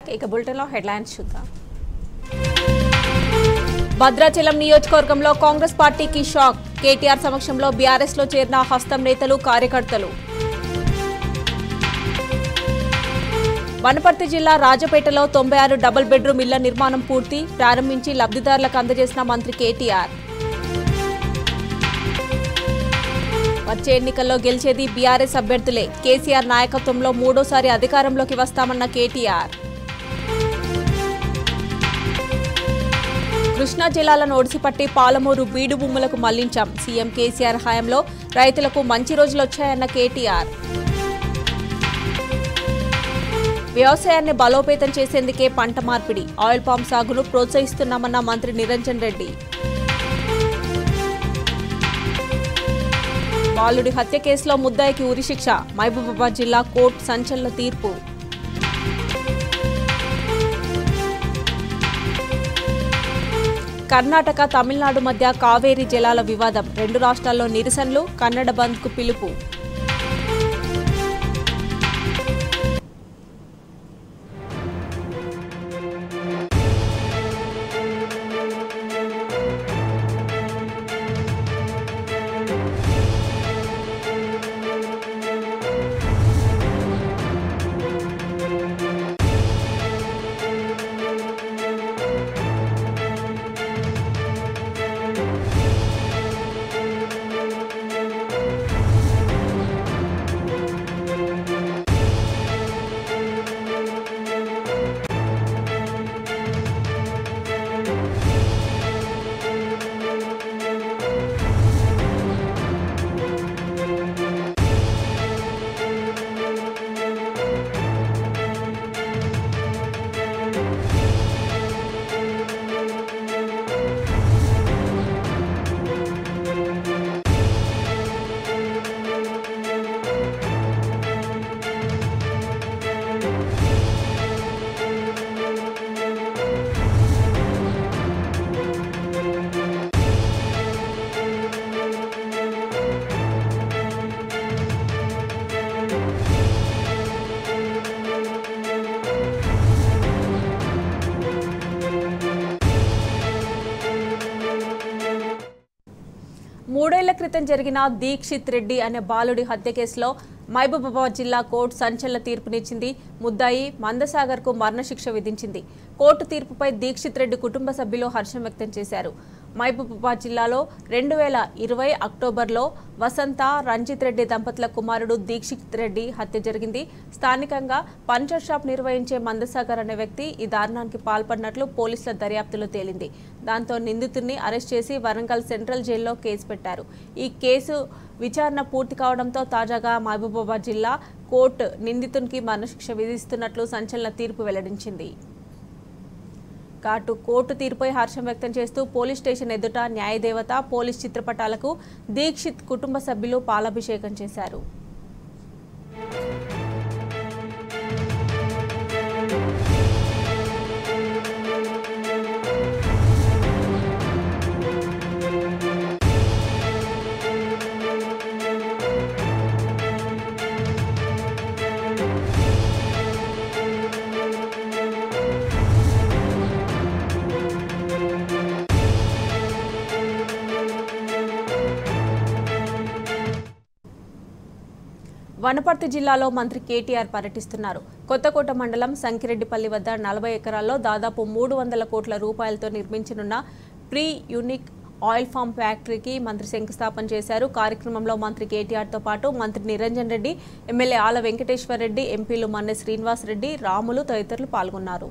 ఇక బులెటిన్లో హెడ్లైన్స్ చూద్దాం భద్రాచలం నియోజకవర్గంలో కాంగ్రెస్ పార్టీకి షాక్ కేటీఆర్ సమక్షంలో బీఆర్ఎస్ లో చేరిన హస్తం నేతలు కార్యకర్తలు వనపర్తి జిల్లా రాజపేటలో తొంభై ఆరు డబుల్ బెడ్రూమ్ ఇళ్ల నిర్మాణం పూర్తి ప్రారంభించి లబ్ధిదారులకు అందజేసిన మంత్రి కేటీఆర్ వచ్చే ఎన్నికల్లో గెలిచేది బీఆర్ఎస్ అభ్యర్థులే కేసీఆర్ నాయకత్వంలో మూడోసారి అధికారంలోకి వస్తామన్న కేటీఆర్ కృష్ణా జిల్లాలను ఒడిసిపట్టి పాలమూరు బీడు భూములకు మళ్లించాం సీఎం కేసీఆర్ హయాంలో రైతులకు మంచి రోజులు వచ్చాయన్న కేటీఆర్ వ్యవసాయాన్ని బలోపేతం చేసేందుకే పంట మార్పిడి ఆయిల్ పామ్ సాగును ప్రోత్సహిస్తున్నామన్న మంత్రి నిరంజన్ రెడ్డి బాలుడి హత్య కేసులో ముద్దాయికి ఉరిశిక్ష మహబూబాబాద్ జిల్లా కోర్టు సంచలన తీర్పు కర్ణాటక తమిళనాడు మధ్య కావేరీ జలాల వివాదం రెండు రాష్ట్రాల్లో నిరసనలు కన్నడ బంద్కు పిలుపు మూడేళ్ల క్రితం జరిగిన దీక్షిత్ రెడ్డి అనే బాలుడి హత్య కేసులో మహబూబాబాద్ జిల్లా కోర్టు సంచలన తీర్పునిచ్చింది ముద్దాయి మందసాగర్కు మరణశిక్ష విధించింది కోర్టు తీర్పుపై దీక్షిత్ రెడ్డి కుటుంబ సభ్యులు హర్షం వ్యక్తం చేశారు మహబూబాబాద్ జిల్లాలో రెండు వేల ఇరవై అక్టోబర్లో వసంత రంజిత్ రెడ్డి దంపతుల కుమారుడు దీక్షిత్ రెడ్డి హత్య జరిగింది స్థానికంగా పంచర్ షాప్ నిర్వహించే మందసాగర్ అనే వ్యక్తి ఈ దారుణానికి పాల్పడినట్లు పోలీసుల దర్యాప్తులో తేలింది దాంతో నిందితుడిని అరెస్ట్ చేసి వరంగల్ సెంట్రల్ జైల్లో కేసు పెట్టారు ఈ కేసు విచారణ పూర్తి కావడంతో తాజాగా మహబూబాబాద్ జిల్లా కోర్టు నిందితునికి మరణశిక్ష విధిస్తున్నట్లు సంచలన తీర్పు వెల్లడించింది కాటు కోర్టు తీర్పుపై హర్షం వ్యక్తం చేస్తూ పోలీస్ స్టేషన్ ఎదుట న్యాయదేవత పోలీస్ చిత్రపటాలకు దీక్షిత్ కుటుంబ సభ్యులు పాలాభిషేకం చేశారు వనపర్తి జిల్లాలో మంత్రి కేటీఆర్ పర్యటిస్తున్నారు కొత్తకోట మండలం సంకిరెడ్డిపల్లి వద్ద నలభై ఎకరాల్లో దాదాపు మూడు వందల కోట్ల రూపాయలతో నిర్మించనున్న ప్రీ యూనిక్ ఆయిల్ ఫామ్ ఫ్యాక్టరీకి మంత్రి శంకుస్థాపన చేశారు కార్యక్రమంలో మంత్రి కేటీఆర్తో పాటు మంత్రి నిరంజన్ రెడ్డి ఎమ్మెల్యే ఆల వెంకటేశ్వర్ రెడ్డి ఎంపీలు మన్నె శ్రీనివాస్ రెడ్డి రాములు తదితరులు పాల్గొన్నారు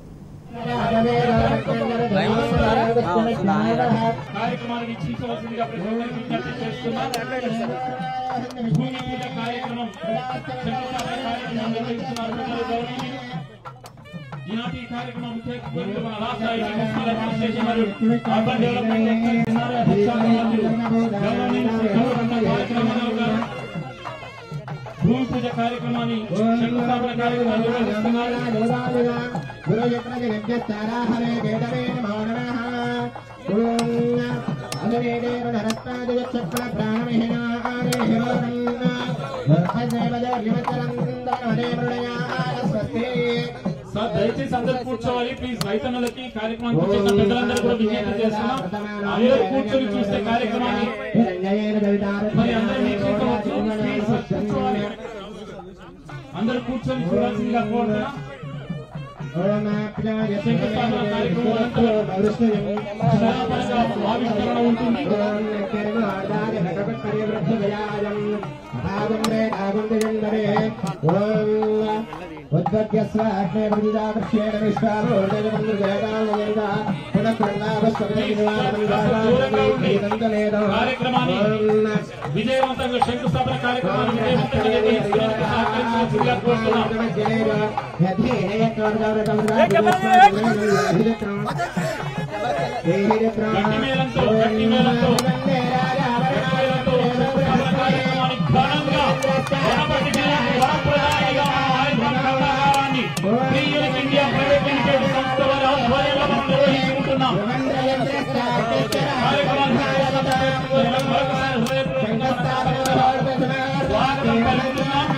కార్యక్రమానికి ఇచ్చించవలసిందిగా ప్రతి ఒక్కరికి విజ్ఞప్తి చేస్తున్నాం భూమి పూజ కార్యక్రమం శంకుస్థాపన కార్యక్రమం నిర్వహిస్తున్నారు పెద్దలు గౌరవనీయులు. ఈనాటి ఈ కార్యక్రమం ముఖ్య అతిథులు మన రాష్ట్ర ఐటీ మున్సిపల్ అడ్మినిస్ట్రేషన్ మరియు అర్బన్ డెవలప్మెంట్ నిర్వహిస్తున్నారు. అధ్యక్షులు గౌరవనీయులు శ్రీ గౌరవ కార్యక్రమంలో గారు భూమి పూజ కార్యక్రమాన్ని శంకుస్థాపన కార్యక్రమం నిర్వహిస్తున్నారు స్వస్తి దయచేసి అందరూ కూర్చోవాలి ప్లీజ్ రైతన్నలకి కార్యక్రమానికి చేసిన పెద్దలందరూ కూడా విజ్ఞప్తి చేస్తున్నాం అందరూ కూర్చొని చూస్తే కార్యక్రమాన్ని మరి అందరూ వీక్షించవచ్చు ప్లీజ్ కూర్చోవాలి అందరూ కూర్చొని చూడాల్సిందిగా కోరుతున్నా శంకుస్థాపన కార్యక్రమం అనంతరం శిలాఫలక ఆవిష్కరణ ఉంటుంది కార్యక్రమాన్ని విజయవంతంగా శంకుస్థాపన కార్యక్రమాన్ని విజయవంతంగా నిర్వహించడానికి సహకరించాల్సిందిగా కోరుతున్నాం గట్టి మేళంతో గట్టి మేళంతో గట్టి మేళంతో శంకుస్థాపన కార్యక్రమాన్ని ఘనంగా గణపతి మేళకు వరప్రదానిగా మా ఆయుధం కళాకారాన్ని ప్రియులకు ఇండియా ప్రైవేట్ లిమిటెడ్ సంస్థ వారి ఆధ్వర్యంలో మనం నిర్వహించుకుంటున్నాం కార్యక్రమాన్ని మరొకసారి హృదయపూర్వక స్వాగతం పలుకుతున్నాం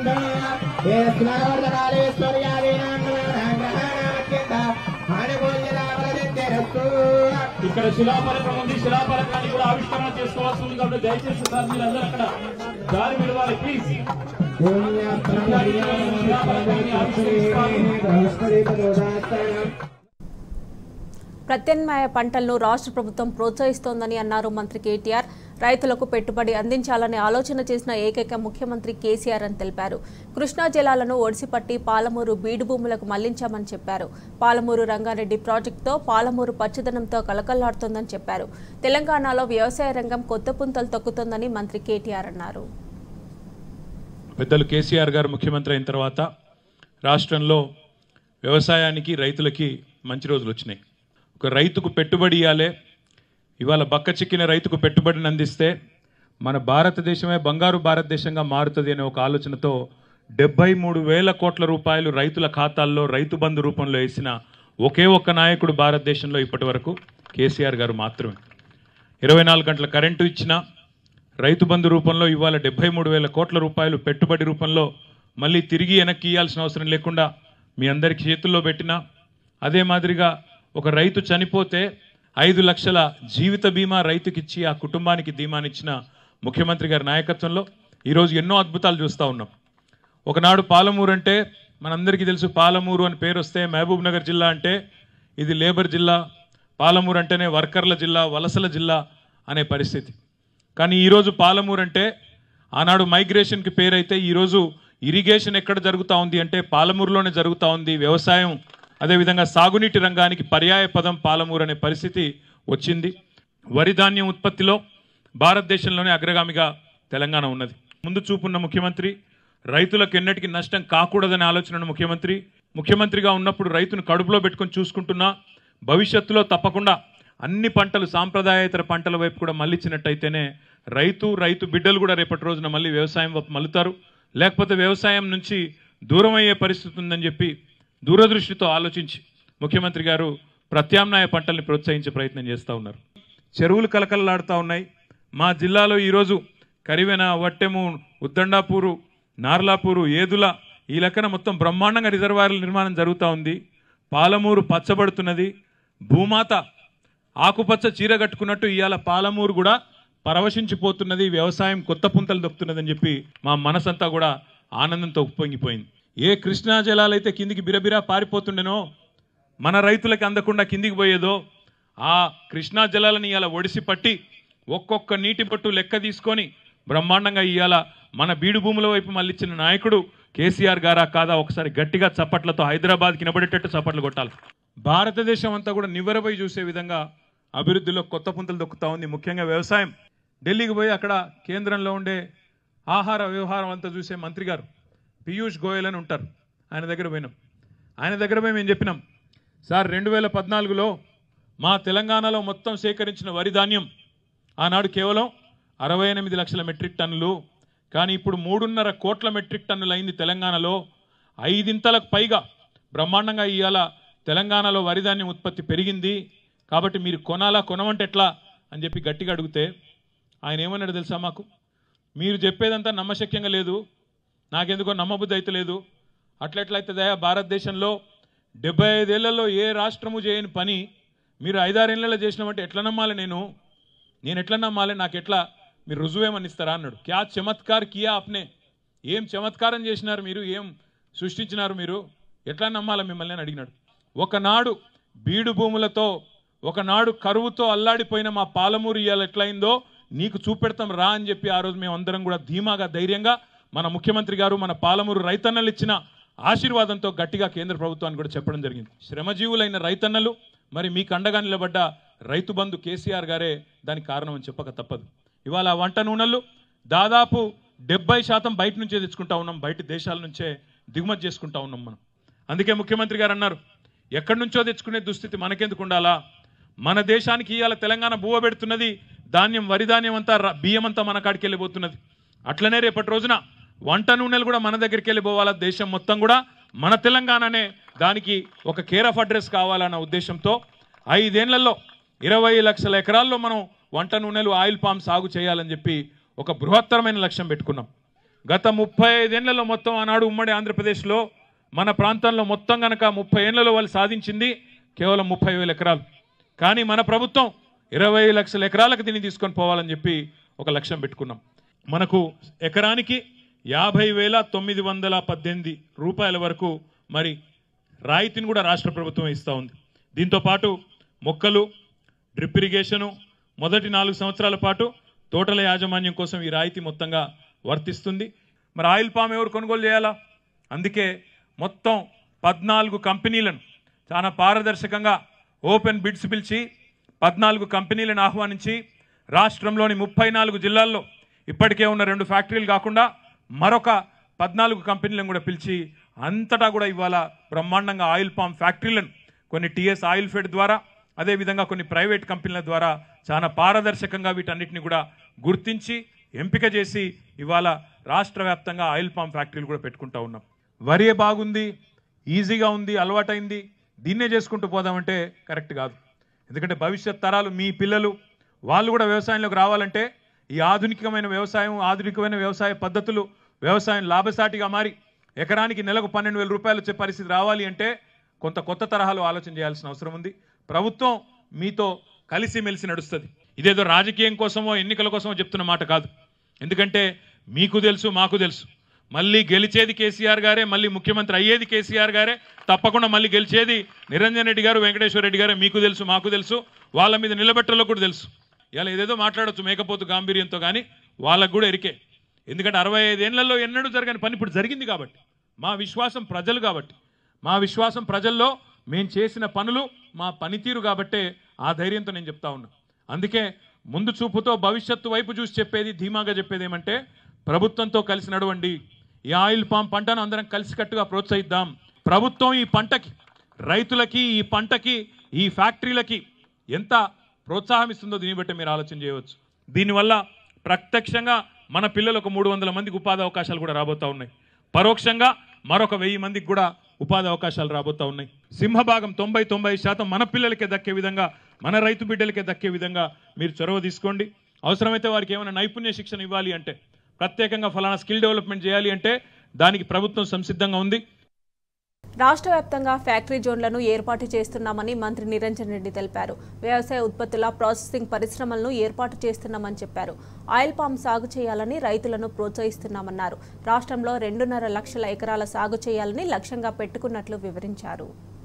ఇక్కడ శిలాఫలకం ఉంది శిలాఫలకాన్ని కూడా ఆవిష్కరణ చేసుకోవాల్సి ఉంది కాబట్టి దయచేసి సార్ మీరు అందరూ అక్కడ దారి విడవాలి ప్లీజ్ ప్రత్యామ్నాయ పంటలను రాష్ట్ర ప్రభుత్వం ప్రోత్సహిస్తోందని అన్నారు మంత్రి కేటీఆర్ రైతులకు పెట్టుబడి అందించాలనే ఆలోచన చేసిన ఏకైక ముఖ్యమంత్రి కేసీఆర్ అని తెలిపారు కృష్ణా జలాలను ఒడిసిపట్టి పాలమూరు బీడు భూములకు మళ్లించామని చెప్పారు పాలమూరు రంగారెడ్డి ప్రాజెక్టుతో పాలమూరు పచ్చదనంతో కలకల్లాడుతోందని చెప్పారు తెలంగాణలో వ్యవసాయ రంగం కొత్త పుంతలు తొక్కుతోందని మంత్రి కేటీఆర్ అన్నారు పెద్దలు కేసీఆర్ గారు ముఖ్యమంత్రి అయిన తర్వాత రాష్ట్రంలో వ్యవసాయానికి రైతులకి మంచి రోజులు వచ్చినాయి ఒక రైతుకు పెట్టుబడి ఇవ్వాలి ఇవాళ బక్క చిక్కిన రైతుకు పెట్టుబడిని అందిస్తే మన భారతదేశమే బంగారు భారతదేశంగా మారుతుంది అనే ఒక ఆలోచనతో డెబ్బై మూడు వేల కోట్ల రూపాయలు రైతుల ఖాతాల్లో రైతు బంధు రూపంలో వేసిన ఒకే ఒక్క నాయకుడు భారతదేశంలో ఇప్పటి వరకు కేసీఆర్ గారు మాత్రమే ఇరవై నాలుగు గంటల కరెంటు ఇచ్చిన రైతు బంధు రూపంలో ఇవాళ డెబ్బై మూడు వేల కోట్ల రూపాయలు పెట్టుబడి రూపంలో మళ్ళీ తిరిగి వెనక్కి ఇవ్వాల్సిన అవసరం లేకుండా మీ అందరికి చేతుల్లో పెట్టిన అదే మాదిరిగా ఒక రైతు చనిపోతే ఐదు లక్షల జీవిత బీమా రైతుకిచ్చి ఆ కుటుంబానికి ధీమానిచ్చిన ముఖ్యమంత్రి గారి నాయకత్వంలో ఈరోజు ఎన్నో అద్భుతాలు చూస్తూ ఉన్నాం ఒకనాడు పాలమూరు అంటే మనందరికీ తెలుసు పాలమూరు అని పేరు వస్తే మహబూబ్ నగర్ జిల్లా అంటే ఇది లేబర్ జిల్లా పాలమూరు అంటేనే వర్కర్ల జిల్లా వలసల జిల్లా అనే పరిస్థితి కానీ ఈరోజు పాలమూరు అంటే ఆనాడు మైగ్రేషన్కి పేరైతే ఈరోజు ఇరిగేషన్ ఎక్కడ జరుగుతూ ఉంది అంటే పాలమూరులోనే జరుగుతూ ఉంది వ్యవసాయం అదేవిధంగా సాగునీటి రంగానికి పర్యాయ పదం పాలమూరు అనే పరిస్థితి వచ్చింది వరి ధాన్యం ఉత్పత్తిలో భారతదేశంలోనే అగ్రగామిగా తెలంగాణ ఉన్నది ముందు చూపున్న ముఖ్యమంత్రి రైతులకు ఎన్నటికీ నష్టం కాకూడదనే ఆలోచన ఉన్న ముఖ్యమంత్రి ముఖ్యమంత్రిగా ఉన్నప్పుడు రైతును కడుపులో పెట్టుకొని చూసుకుంటున్నా భవిష్యత్తులో తప్పకుండా అన్ని పంటలు సాంప్రదాయేతర పంటల వైపు కూడా మళ్ళించినట్టయితేనే రైతు రైతు బిడ్డలు కూడా రేపటి రోజున మళ్ళీ వ్యవసాయం వైపు మల్లుతారు లేకపోతే వ్యవసాయం నుంచి దూరం అయ్యే పరిస్థితి ఉందని చెప్పి దూరదృష్టితో ఆలోచించి ముఖ్యమంత్రి గారు ప్రత్యామ్నాయ పంటల్ని ప్రోత్సహించే ప్రయత్నం చేస్తూ ఉన్నారు చెరువులు కలకలలాడుతూ ఉన్నాయి మా జిల్లాలో ఈరోజు కరివెన వట్టెము ఉద్దండాపూరు నార్లాపూరు ఏదుల ఈ లెక్కన మొత్తం బ్రహ్మాండంగా రిజర్వాయర్ల నిర్మాణం జరుగుతూ ఉంది పాలమూరు పచ్చబడుతున్నది భూమాత ఆకుపచ్చ చీర కట్టుకున్నట్టు ఇవాళ పాలమూరు కూడా పరవశించిపోతున్నది వ్యవసాయం కొత్త పుంతలు దొక్కుతున్నదని చెప్పి మా మనసంతా కూడా ఆనందంతో ఉప్పొంగిపోయింది ఏ కృష్ణా జలాలైతే కిందికి బిరబిరా పారిపోతుండెనో మన రైతులకి అందకుండా కిందికి పోయేదో ఆ కృష్ణా జలాలని ఇవాళ ఒడిసి పట్టి ఒక్కొక్క నీటి పట్టు లెక్క తీసుకొని బ్రహ్మాండంగా ఇవాళ మన బీడు భూముల వైపు మళ్ళిచ్చిన నాయకుడు కేసీఆర్ గారా కాదా ఒకసారి గట్టిగా చప్పట్లతో హైదరాబాద్కి నిలబడేటట్టు చప్పట్లు కొట్టాలి భారతదేశం అంతా కూడా నివ్వెరపోయి చూసే విధంగా అభివృద్ధిలో కొత్త పుంతలు దొక్కుతా ఉంది ముఖ్యంగా వ్యవసాయం ఢిల్లీకి పోయి అక్కడ కేంద్రంలో ఉండే ఆహార వ్యవహారం అంతా చూసే మంత్రి గారు పీయూష్ గోయల్ అని ఉంటారు ఆయన దగ్గర పోయినాం ఆయన దగ్గర పోయి మేము చెప్పినాం సార్ రెండు వేల పద్నాలుగులో మా తెలంగాణలో మొత్తం సేకరించిన వరి ధాన్యం ఆనాడు కేవలం అరవై ఎనిమిది లక్షల మెట్రిక్ టన్నులు కానీ ఇప్పుడు మూడున్నర కోట్ల మెట్రిక్ టన్నులు అయింది తెలంగాణలో ఐదింతలకు పైగా బ్రహ్మాండంగా ఇవాళ తెలంగాణలో వరి ధాన్యం ఉత్పత్తి పెరిగింది కాబట్టి మీరు కొనాలా కొనమంటే ఎట్లా అని చెప్పి గట్టిగా అడిగితే ఆయన ఏమన్నాడు తెలుసా మాకు మీరు చెప్పేదంతా నమ్మశక్యంగా లేదు నాకెందుకో నమ్మబుద్ధి అయితే లేదు అట్లెట్లయితుందా భారతదేశంలో డెబ్బై ఐదేళ్లలో ఏ రాష్ట్రము చేయని పని మీరు ఐదారేళ్లలో చేసినామంటే ఎట్లా నమ్మాలి నేను నేను ఎట్లా నమ్మాలి నాకు ఎట్లా మీరు రుజువేమని ఇస్తారా అన్నాడు క్యా చమత్కార్ కియా అప్నే ఏం చమత్కారం చేసినారు మీరు ఏం సృష్టించినారు మీరు ఎట్లా నమ్మాలి మిమ్మల్ని అని అడిగినాడు ఒకనాడు బీడు భూములతో ఒకనాడు కరువుతో అల్లాడిపోయిన మా పాలమూరు ఇవాళ ఎట్లయిందో నీకు చూపెడతాం రా అని చెప్పి ఆ రోజు మేము అందరం కూడా ధీమాగా ధైర్యంగా మన ముఖ్యమంత్రి గారు మన పాలమూరు రైతన్నలు ఇచ్చిన ఆశీర్వాదంతో గట్టిగా కేంద్ర ప్రభుత్వాన్ని కూడా చెప్పడం జరిగింది శ్రమజీవులైన రైతన్నలు మరి మీకు అండగా నిలబడ్డ రైతు బంధు కేసీఆర్ గారే దానికి కారణం అని చెప్పక తప్పదు ఇవాళ ఆ వంట నూనెలు దాదాపు డెబ్బై శాతం బయట నుంచే తెచ్చుకుంటా ఉన్నాం బయట దేశాల నుంచే దిగుమతి చేసుకుంటా ఉన్నాం మనం అందుకే ముఖ్యమంత్రి గారు అన్నారు ఎక్కడి నుంచో తెచ్చుకునే దుస్థితి మనకెందుకు ఉండాలా మన దేశానికి ఇవాళ తెలంగాణ బువ్వ పెడుతున్నది ధాన్యం వరి ధాన్యం అంతా ర- బియ్యం అంతా మన కాడికి వెళ్ళిపోతున్నది అట్లనే రేపటి రోజున వంట నూనెలు కూడా మన దగ్గరికి వెళ్ళిపోవాలా దేశం మొత్తం కూడా మన తెలంగాణనే దానికి ఒక కేర్ ఆఫ్ అడ్రస్ కావాలన్న ఉద్దేశంతో ఐదేళ్లలో ఇరవై లక్షల ఎకరాల్లో మనం వంట నూనెలు ఆయిల్ పామ్ సాగు చేయాలని చెప్పి ఒక బృహత్తరమైన లక్ష్యం పెట్టుకున్నాం గత ముప్పై ఐదేళ్లలో మొత్తం ఆనాడు ఉమ్మడి ఆంధ్రప్రదేశ్లో మన ప్రాంతంలో మొత్తం గనక ముప్పై ఏళ్లలో వాళ్ళు సాధించింది కేవలం ముప్పై వేల ఎకరాలు కానీ మన ప్రభుత్వం ఇరవై లక్షల ఎకరాలకు దీన్ని తీసుకొని పోవాలని చెప్పి ఒక లక్ష్యం పెట్టుకున్నాం మనకు ఎకరానికి యాభై వేల తొమ్మిది వందల పద్దెనిమిది రూపాయల వరకు మరి రాయితీని కూడా రాష్ట్ర ప్రభుత్వం ఇస్తూ ఉంది దీంతో పాటు మొక్కలు డ్రిప్ ఇరిగేషను మొదటి నాలుగు సంవత్సరాల పాటు తోటల యాజమాన్యం కోసం ఈ రాయితీ మొత్తంగా వర్తిస్తుంది మరి ఆయిల్ పామ్ ఎవరు కొనుగోలు చేయాలా అందుకే మొత్తం పద్నాలుగు కంపెనీలను చాలా పారదర్శకంగా ఓపెన్ బిడ్స్ పిలిచి పద్నాలుగు కంపెనీలను ఆహ్వానించి రాష్ట్రంలోని ముప్పై నాలుగు జిల్లాల్లో ఇప్పటికే ఉన్న రెండు ఫ్యాక్టరీలు కాకుండా మరొక పద్నాలుగు కంపెనీలను కూడా పిలిచి అంతటా కూడా ఇవాళ బ్రహ్మాండంగా ఆయిల్ పామ్ ఫ్యాక్టరీలను కొన్ని టీఎస్ ఆయిల్ ఫెడ్ ద్వారా అదేవిధంగా కొన్ని ప్రైవేట్ కంపెనీల ద్వారా చాలా పారదర్శకంగా వీటన్నిటిని కూడా గుర్తించి ఎంపిక చేసి ఇవాళ రాష్ట్ర వ్యాప్తంగా ఆయిల్ పామ్ ఫ్యాక్టరీలు కూడా పెట్టుకుంటా ఉన్నాం వరే బాగుంది ఈజీగా ఉంది అలవాటైంది దీన్నే చేసుకుంటూ పోదామంటే కరెక్ట్ కాదు ఎందుకంటే భవిష్యత్ తరాలు మీ పిల్లలు వాళ్ళు కూడా వ్యవసాయంలోకి రావాలంటే ఈ ఆధునికమైన వ్యవసాయం ఆధునికమైన వ్యవసాయ పద్ధతులు వ్యవసాయం లాభసాటిగా మారి ఎకరానికి నెలకు పన్నెండు వేల రూపాయలు వచ్చే పరిస్థితి రావాలి అంటే కొంత కొత్త తరహాలో ఆలోచన చేయాల్సిన అవసరం ఉంది ప్రభుత్వం మీతో కలిసిమెలిసి నడుస్తుంది ఇదేదో రాజకీయం కోసమో ఎన్నికల కోసమో చెప్తున్న మాట కాదు ఎందుకంటే మీకు తెలుసు మాకు తెలుసు మళ్ళీ గెలిచేది కేసీఆర్ గారే మళ్ళీ ముఖ్యమంత్రి అయ్యేది కేసీఆర్ గారే తప్పకుండా మళ్ళీ గెలిచేది నిరంజన్ రెడ్డి గారు వెంకటేశ్వర రెడ్డి గారే మీకు తెలుసు మాకు తెలుసు వాళ్ళ మీద నిలబెట్టలో కూడా తెలుసు ఇలా ఏదేదో మాట్లాడొచ్చు మేకపోతు గాంభీర్యంతో కానీ వాళ్ళకు కూడా ఎరికే ఎందుకంటే అరవై ఐదేళ్లలో ఎన్నడూ జరగని పని ఇప్పుడు జరిగింది కాబట్టి మా విశ్వాసం ప్రజలు కాబట్టి మా విశ్వాసం ప్రజల్లో మేము చేసిన పనులు మా పనితీరు కాబట్టే ఆ ధైర్యంతో నేను చెప్తా ఉన్నా అందుకే ముందు చూపుతో భవిష్యత్తు వైపు చూసి చెప్పేది ధీమాగా చెప్పేది ఏమంటే ప్రభుత్వంతో కలిసి నడవండి ఈ ఆయిల్ పామ్ పంటను అందరం కలిసికట్టుగా ప్రోత్సహిద్దాం ప్రభుత్వం ఈ పంటకి రైతులకి ఈ పంటకి ఈ ఫ్యాక్టరీలకి ఎంత ప్రోత్సాహం ఇస్తుందో దీన్ని బట్టి మీరు ఆలోచన చేయవచ్చు దీనివల్ల ప్రత్యక్షంగా మన పిల్లలకు మూడు వందల మందికి ఉపాధి అవకాశాలు కూడా రాబోతా ఉన్నాయి పరోక్షంగా మరొక వెయ్యి మందికి కూడా ఉపాధి అవకాశాలు రాబోతా ఉన్నాయి సింహభాగం తొంభై తొంభై శాతం మన పిల్లలకే దక్కే విధంగా మన రైతు బిడ్డలకే దక్కే విధంగా మీరు చొరవ తీసుకోండి అవసరమైతే వారికి ఏమైనా నైపుణ్య శిక్షణ ఇవ్వాలి అంటే ప్రత్యేకంగా ఫలానా స్కిల్ డెవలప్మెంట్ చేయాలి అంటే దానికి ప్రభుత్వం సంసిద్ధంగా ఉంది రాష్ట్ర వ్యాప్తంగా ఫ్యాక్టరీ జోన్లను ఏర్పాటు చేస్తున్నామని మంత్రి నిరంజన్ రెడ్డి తెలిపారు వ్యవసాయ ఉత్పత్తుల ప్రాసెసింగ్ పరిశ్రమలను ఏర్పాటు చేస్తున్నామని చెప్పారు ఆయిల్ పామ్ సాగు చేయాలని రైతులను ప్రోత్సహిస్తున్నామన్నారు రాష్ట్రంలో రెండున్నర లక్షల ఎకరాల సాగు చేయాలని లక్ష్యంగా పెట్టుకున్నట్లు వివరించారు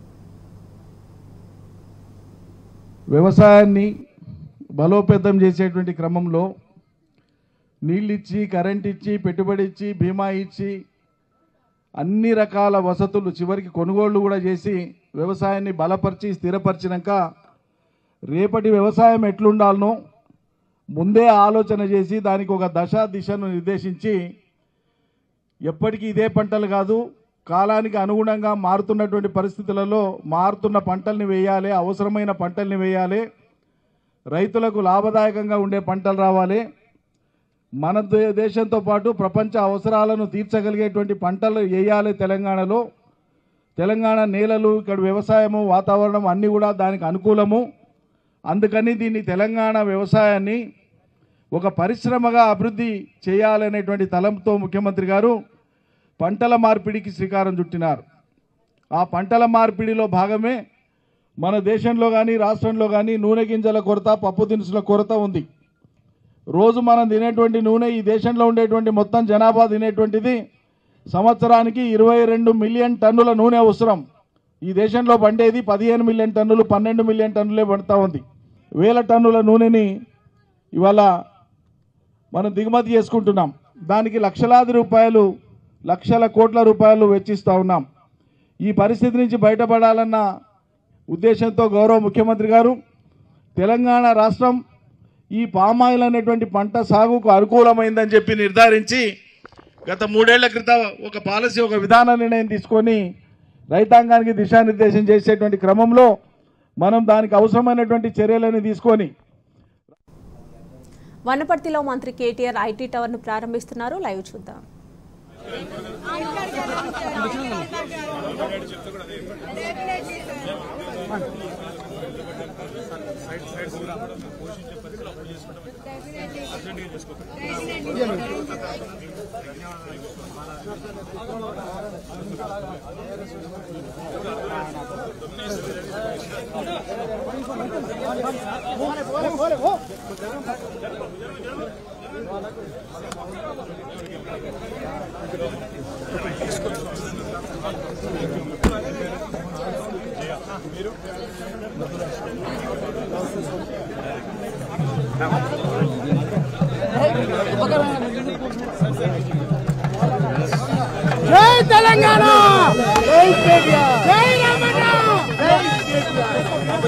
వ్యవసాయాన్ని బలోపేతం చేసేటువంటి క్రమంలో నీళ్ళు ఇచ్చి కరెంట్ ఇచ్చి పెట్టుబడి ఇచ్చి బీమా ఇచ్చి అన్ని రకాల వసతులు చివరికి కొనుగోళ్లు కూడా చేసి వ్యవసాయాన్ని బలపరిచి స్థిరపరిచినాక రేపటి వ్యవసాయం ఎట్లుండాలనో ముందే ఆలోచన చేసి దానికి ఒక దశ దిశను నిర్దేశించి ఎప్పటికీ ఇదే పంటలు కాదు కాలానికి అనుగుణంగా మారుతున్నటువంటి పరిస్థితులలో మారుతున్న పంటల్ని వేయాలి అవసరమైన పంటల్ని వేయాలి రైతులకు లాభదాయకంగా ఉండే పంటలు రావాలి మన దే- దేశంతో పాటు ప్రపంచ అవసరాలను తీర్చగలిగేటువంటి పంటలు వేయాలి తెలంగాణలో తెలంగాణ నేలలు ఇక్కడ వ్యవసాయము వాతావరణం అన్నీ కూడా దానికి అనుకూలము అందుకని దీన్ని తెలంగాణ వ్యవసాయాన్ని ఒక పరిశ్రమగా అభివృద్ధి చేయాలనేటువంటి తలంతో ముఖ్యమంత్రి గారు పంటల మార్పిడికి శ్రీకారం చుట్టినారు ఆ పంటల మార్పిడిలో భాగమే మన దేశంలో కానీ రాష్ట్రంలో కానీ నూనె గింజల కొరత పప్పు దినుసుల కొరత ఉంది రోజు మనం తినేటువంటి నూనె ఈ దేశంలో ఉండేటువంటి మొత్తం జనాభా తినేటువంటిది సంవత్సరానికి ఇరవై రెండు మిలియన్ టన్నుల నూనె అవసరం ఈ దేశంలో పండేది పదిహేను మిలియన్ టన్నులు పన్నెండు మిలియన్ టన్నులే పడుతూ ఉంది వేల టన్నుల నూనెని ఇవాళ మనం దిగుమతి చేసుకుంటున్నాం దానికి లక్షలాది రూపాయలు లక్షల కోట్ల రూపాయలు వెచ్చిస్తూ ఉన్నాం ఈ పరిస్థితి నుంచి బయటపడాలన్న ఉద్దేశంతో గౌరవ ముఖ్యమంత్రి గారు తెలంగాణ రాష్ట్రం ఈ పామాయిల్ అనేటువంటి పంట సాగుకు అనుకూలమైందని చెప్పి నిర్ధారించి గత మూడేళ్ల క్రితం ఒక పాలసీ ఒక విధాన నిర్ణయం తీసుకొని రైతాంగానికి దిశానిర్దేశం చేసేటువంటి క్రమంలో మనం దానికి అవసరమైనటువంటి చర్యలను తీసుకొని వనపర్తిలో మంత్రి కేటీఆర్ ఐటీ టవర్ను ప్రారంభిస్తున్నారు లైవ్ చూద్దాం జై తెలంగాణ జై కేటీఆర్ జై రమణ జై కేటీఆర్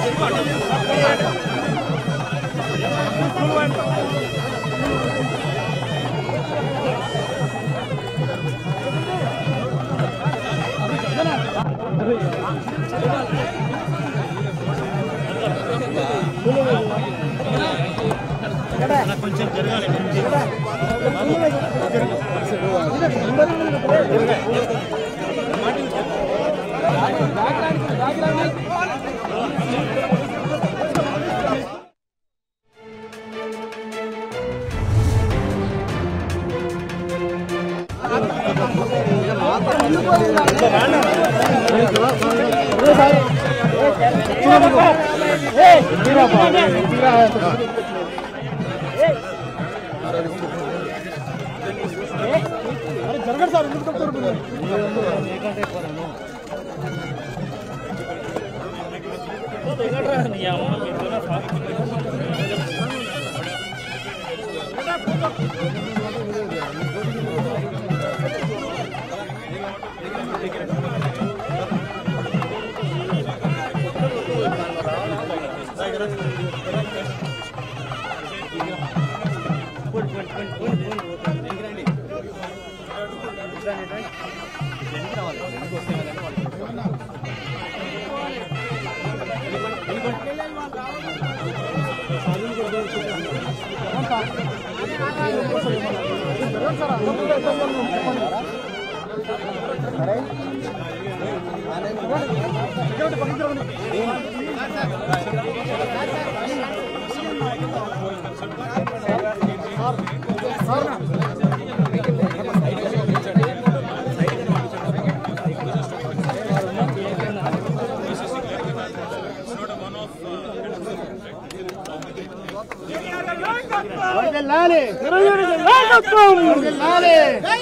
వర్ధిల్లాలి నాయకత్వం వర్ధిల్లాలి జై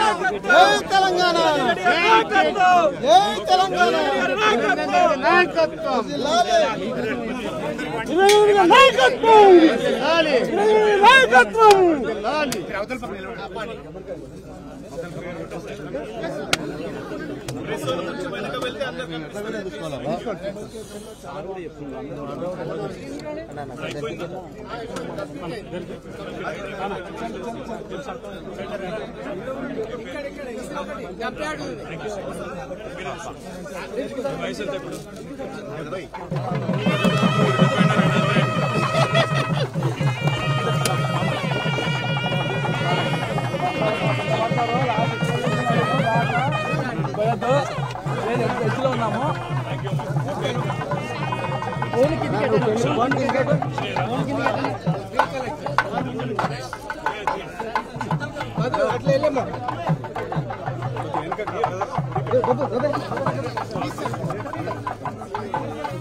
తెలంగాణ జై తెలంగాణ నాయకత్వం నాయకత్వం నాయకత్వం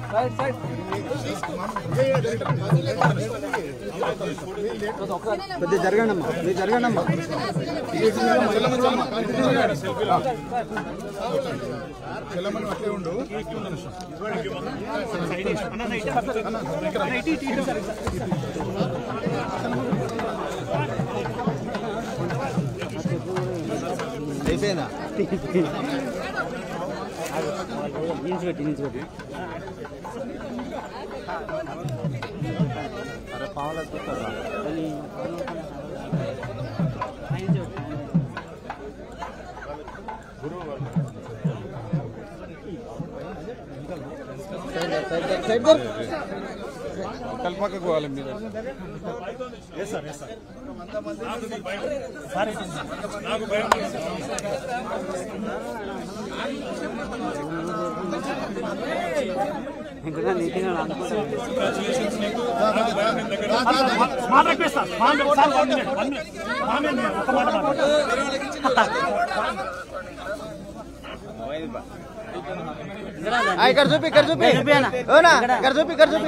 కొద్దిగా జరగండి అమ్మా మీరు జరగండి అమ్మా అయిపోయిందా అరే పావులు ఎత్తుతారా కల్పక్కకు పోవాలి మీరు ఆ, ఇక్కడ చూపి ఇక్కడ చూపి అవునా ఇక్కడ చూపి ఇక్కడ చూపి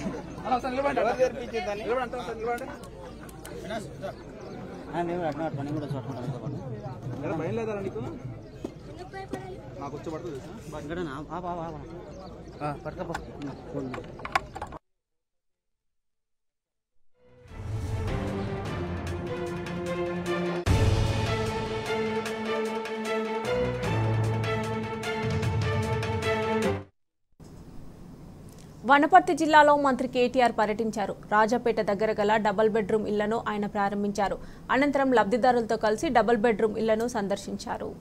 వనపర్తి జిల్లాలో మంత్రి కేటీఆర్ పర్యటించారు రాజాపేట దగ్గర గల డబుల్ బెడ్రూమ్ ఇళ్లను ఆయన ప్రారంభించారు అనంతరం లబ్ధిదారులతో కలిసి డబుల్ బెడ్రూమ్ ఇళ్లను సందర్శించారు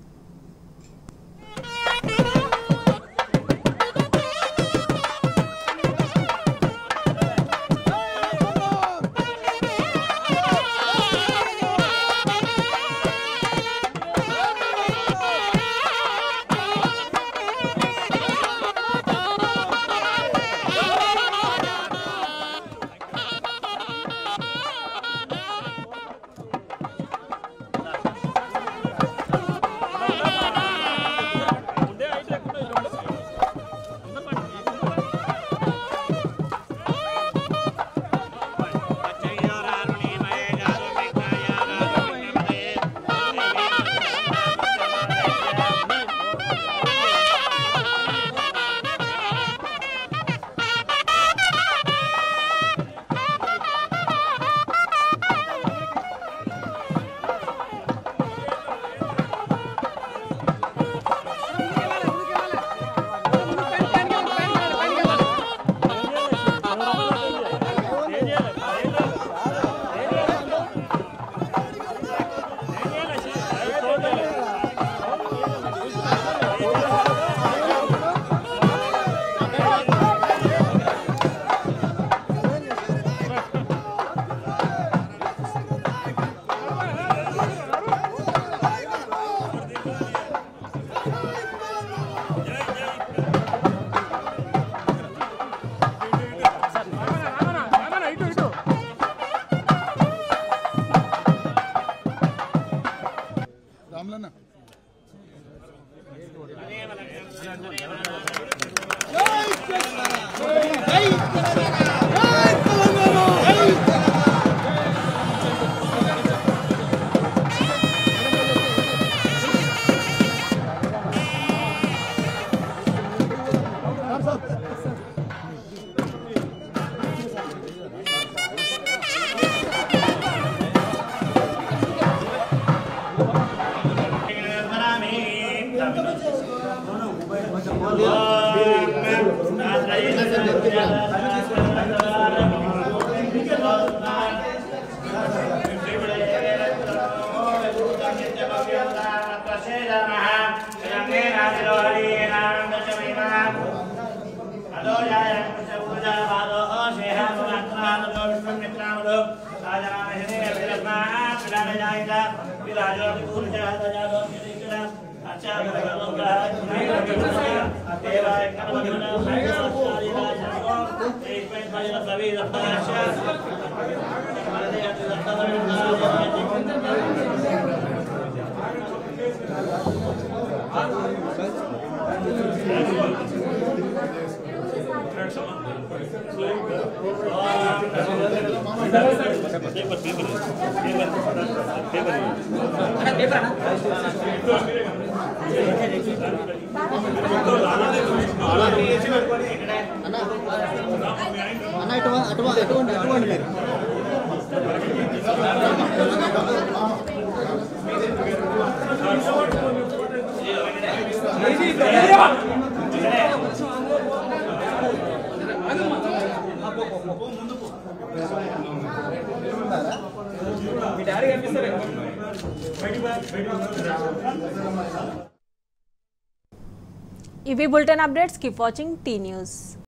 అన్న ఇటు అటు అటువంటి అటువంటి మీరు ఇవి bulletin updates keep watching T news